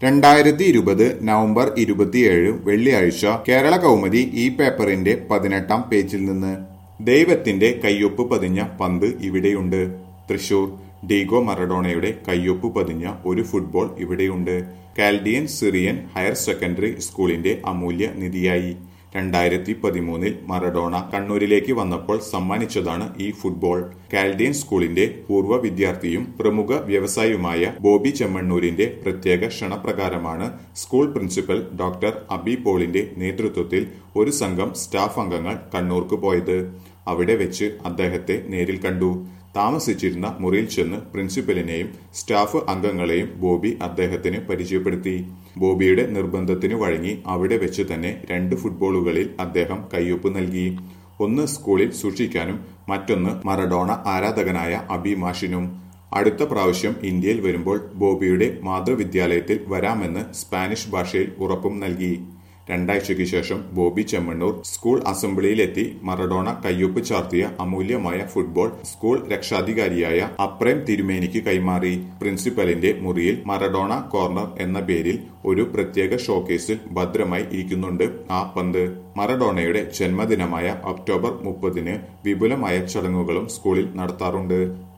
രണ്ടായിരത്തി ഇരുപത് നവംബർ ഇരുപത്തിയേഴ് വെള്ളിയാഴ്ച കേരള കൗമുദി ഈ പേപ്പറിന്റെ പതിനെട്ടാം പേജിൽ നിന്ന് ദൈവത്തിന്റെ കയ്യൊപ്പ് പതിഞ്ഞ പന്ത് ഇവിടെയുണ്ട് തൃശൂർ ഡീഗോ മറഡോണയുടെ കയ്യൊപ്പ് പതിഞ്ഞ ഒരു ഫുട്ബോൾ ഇവിടെയുണ്ട് കാൽഡിയൻ സിറിയൻ ഹയർ സെക്കൻഡറി സ്കൂളിന്റെ അമൂല്യ നിധിയായി രണ്ടായിരത്തി പതിമൂന്നിൽ മറഡോണ കണ്ണൂരിലേക്ക് വന്നപ്പോൾ സമ്മാനിച്ചതാണ് ഈ ഫുട്ബോൾ കാൽഡിയൻ സ്കൂളിന്റെ പൂർവ്വ വിദ്യാർത്ഥിയും പ്രമുഖ വ്യവസായിയുമായ ബോബി ചെമ്മണ്ണൂരിന്റെ പ്രത്യേക ക്ഷണപ്രകാരമാണ് സ്കൂൾ പ്രിൻസിപ്പൽ ഡോക്ടർ അബി പോളിന്റെ നേതൃത്വത്തിൽ ഒരു സംഘം സ്റ്റാഫ് അംഗങ്ങൾ കണ്ണൂർക്ക് പോയത് അവിടെ വെച്ച് അദ്ദേഹത്തെ നേരിൽ കണ്ടു താമസിച്ചിരുന്ന മുറിയിൽ ചെന്ന് പ്രിൻസിപ്പലിനെയും സ്റ്റാഫ് അംഗങ്ങളെയും ബോബി അദ്ദേഹത്തിന് പരിചയപ്പെടുത്തി ബോബിയുടെ നിർബന്ധത്തിന് വഴങ്ങി അവിടെ വെച്ച് തന്നെ രണ്ട് ഫുട്ബോളുകളിൽ അദ്ദേഹം കയ്യൊപ്പ് നൽകി ഒന്ന് സ്കൂളിൽ സൂക്ഷിക്കാനും മറ്റൊന്ന് മറഡോണ ആരാധകനായ അബിമാഷിനും അടുത്ത പ്രാവശ്യം ഇന്ത്യയിൽ വരുമ്പോൾ ബോബിയുടെ മാതൃവിദ്യാലയത്തിൽ വരാമെന്ന് സ്പാനിഷ് ഭാഷയിൽ ഉറപ്പും നൽകി രണ്ടാഴ്ചയ്ക്ക് ശേഷം ബോബി ചെമ്മണ്ണൂർ സ്കൂൾ അസംബ്ലിയിലെത്തി മറഡോണ കയ്യൊപ്പ് ചാർത്തിയ അമൂല്യമായ ഫുട്ബോൾ സ്കൂൾ രക്ഷാധികാരിയായ അപ്രേം തിരുമേനിക്ക് കൈമാറി പ്രിൻസിപ്പലിന്റെ മുറിയിൽ മറഡോണ കോർണർ എന്ന പേരിൽ ഒരു പ്രത്യേക ഷോക്കേസിൽ ഭദ്രമായി ഇരിക്കുന്നുണ്ട് ആ പന്ത് മറഡോണയുടെ ജന്മദിനമായ ഒക്ടോബർ മുപ്പതിന് വിപുലമായ ചടങ്ങുകളും സ്കൂളിൽ നടത്താറുണ്ട്